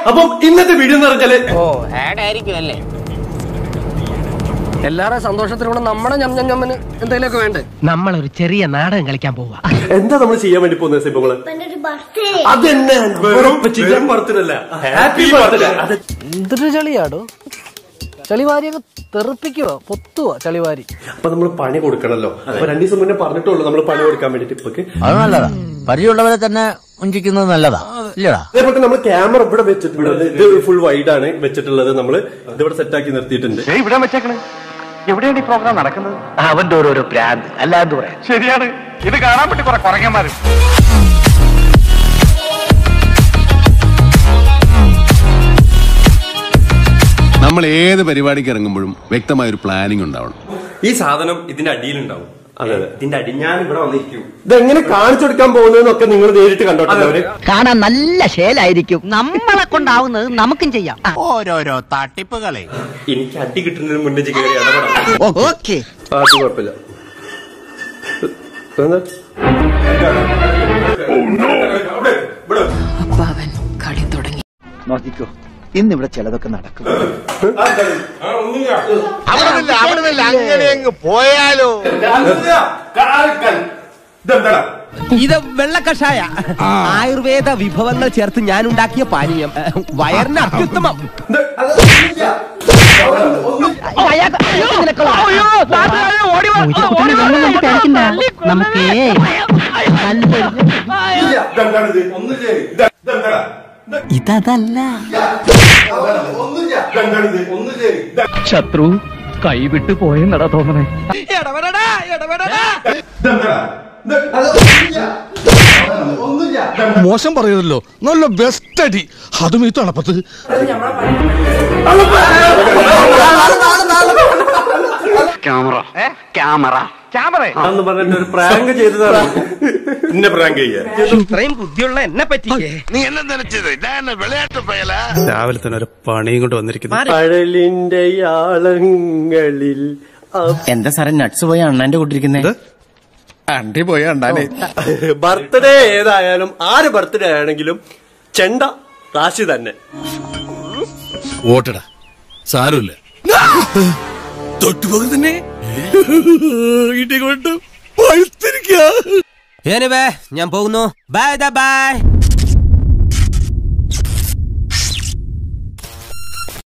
അപ്പം ഇന്നത്തെ വീഡിയോ എന്ന് പറഞ്ഞാല് ഓ ആഡ് ആയിരിക്കും അല്ലേ എല്ലാവരുടെ സന്തോഷത്തിലൂടെ നമ്മുടെ ഞം ഞം ഞമ്മന് എന്തെങ്കിലുമൊക്കെ വേണ്ടേ നമ്മളൊരു ചെറിയ നാടകം കളിക്കാൻ പോവാ എന്താ നമ്മൾ ചെയ്യാൻ വേണ്ടി പോകുന്നത് സിബങ്ങള് ഒരു ബർത്ത്ഡേ അതെന്നെ ചിക്കൻ ബർത്ത്ഡേ ഹാപ്പി ബർത്ത്ഡേ അത് എന്തൊരു ചളിയാടോ ചളിവാരിയൊക്കെ തെറിപ്പിക്കുവോ പൊത്തുവോ ചളിവാരി അപ്പൊ നമ്മൾ പണി കൊടുക്കണല്ലോ അപ്പൊ രണ്ടു ദിവസം മുന്നേ പറഞ്ഞിട്ടുള്ളൂ നമ്മൾ പണി കൊടുക്കാൻ വേണ്ടിട്ട് ഇപ്പൊക്ക് അത് നല്ലതാ പരിചയമുള്ളവരെ തന്നെ ഉഞ്ചിക്കുന്നത് നല്ലതാ ഇല്ലടാ അതേപോലെ നമ്മൾ ക്യാമറ ഇവിടെ വെച്ചിട്ടുണ്ട് ഇത് ഫുൾ വൈഡ് ആണ് വെച്ചിട്ടുള്ളത് നമ്മൾ ഇതിവിടെ സെറ്റ് ആക്കി നിർത്തിയിട്ടുണ്ട് ഇവിടെ വെച്ചേക്കണ് എവിടെയാണ് ഈ പ്രോഗ്രാം നടക്കുന്നത് അവന്റെ ഓരോരോ പ്രാന്ത് അല്ലാതെ പറയാം ശരിയാണ് ഇത് കാണാൻ പറ്റി കുറെ കുറങ്ങന്മാരും നമ്മൾ ഏത് പരിപാടിക്ക് ഇറങ്ങുമ്പോഴും വ്യക്തമായ ഒരു പ്ലാനിംഗ് ഉണ്ടാവണം ഈ സാധനം ഇതിന്റെ അടിയിലുണ്ടാവും അതെ, അതെ. ഇതിന്റെ അടി ഞാൻ ഇവിടെ വന്നിരിക്കും ഇതെങ്ങനെ കാണിച്ചു കൊടുക്കാൻ പോകുന്നതെന്നൊക്കെ നിങ്ങൾ നേരിട്ട് കണ്ടോട്ടെ അവര് കാണാൻ നല്ല ശേലായിരിക്കും നമ്മളെ കൊണ്ടാവുന്നത് നമുക്കും ചെയ്യാം ഓരോരോ തട്ടിപ്പുകളെ എനിക്ക് അടി കിട്ടുന്നതിന് മുന്നേ കയറി ഇടപെടാം ഓക്കെ ആ, അത് കുഴപ്പമില്ല എന്താ? അപ്പാവൻ കളി തുടങ്ങി നോക്കിക്കോ ഇന്നിവിടെ ചിലതൊക്കെ നടക്കും ഇത് വെള്ള കഷായ ആയുർവേദ വിഭവങ്ങൾ ചേർത്ത് ഞാൻ ഉണ്ടാക്കിയ പാനീയം വയറിന് അത്യുത്തമം നമുക്ക് ഇതല്ല ശത്രു കൈവിട്ട് പോയെന്നടാ തോന്നണേ മോശം പറയരുതല്ലോ നല്ല ബെസ്റ്റ് അടി അതും ഈ തണുപ്പത്ത് ക്യാമറ ക്യാമറ ക്യാമറ അന്ന് പറഞ്ഞിട്ട് ഒരു പ്രാങ്ക് ചെയ്തതാണ് എന്നെ പ്രാങ്ക് ചെയ്യാൻ ഇത്രയും ബുദ്ധിയുള്ള എന്നെ പറ്റിക്കേ രാവിലെ തന്നെ ഒരു പണിയും കൊണ്ട് വന്നിരിക്കുന്നു പഴലിന്റെ യാളങ്ങളിൽ എന്താ സാറേ നട്സ് പോയി അണ്ണാന്റെ കൂട്ടിരിക്കുന്നത് അണ്ടി പോയ അണ്ടാനെ ബർത്ത്ഡേ ഏതായാലും ആര് ബർത്ത്ഡേ ആണെങ്കിലും ചെണ്ട റാശി തന്നെ ഓട്ടടാ സാരമില്ല തൊട്ടുപോകെ തന്നെ ഇടി കൊണ്ട് പഴുത്തിരിക്കുക ഞാൻ പോകുന്നു ബൈ ബൈ